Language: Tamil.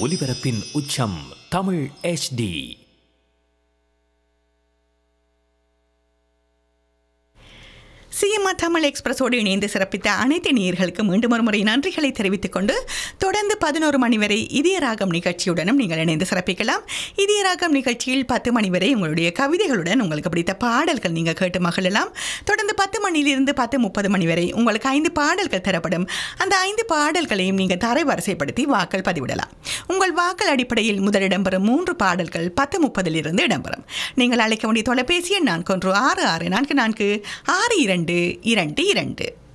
ஒலிபரப்பின் உச்சம் தமிழ் HD சிஎம்ஆர் தமிழ் எக்ஸ்பிரஸோடு இணைந்து சிறப்பித்த அனைத்து நேயர்களுக்கு மீண்டும் ஒரு முறை நன்றிகளை தெரிவித்துக் கொண்டு தொடர்ந்து பதினோரு மணி வரை இதய ராகம் நிகழ்ச்சியுடனும் நீங்கள் இணைந்து சிறப்பிக்கலாம் இதய ராகம் நிகழ்ச்சியில் பத்து மணி வரை உங்களுடைய கவிதைகளுடன் உங்களுக்கு பிடித்த பாடல்கள் நீங்கள் கேட்டு மகிழலாம் தொடர்ந்து பத்து மணியிலிருந்து பத்து முப்பது மணி வரை உங்களுக்கு ஐந்து பாடல்கள் தரப்படும் அந்த ஐந்து பாடல்களையும் நீங்கள் தரைவரிசைப்படுத்தி வாக்கள் பதிவிடலாம் உங்கள் வாக்கள் அடிப்படையில் முதல் இடம்பெறும் மூன்று பாடல்கள் பத்து முப்பதிலிருந்து இடம்பெறும் நீங்கள் அழைக்க வேண்டிய தொலைபேசி எண் நான்கு ஒன்று ஆறு ஆறு நான்கு நான்கு ஆறு இரண்டு இரண்டு இரண்டு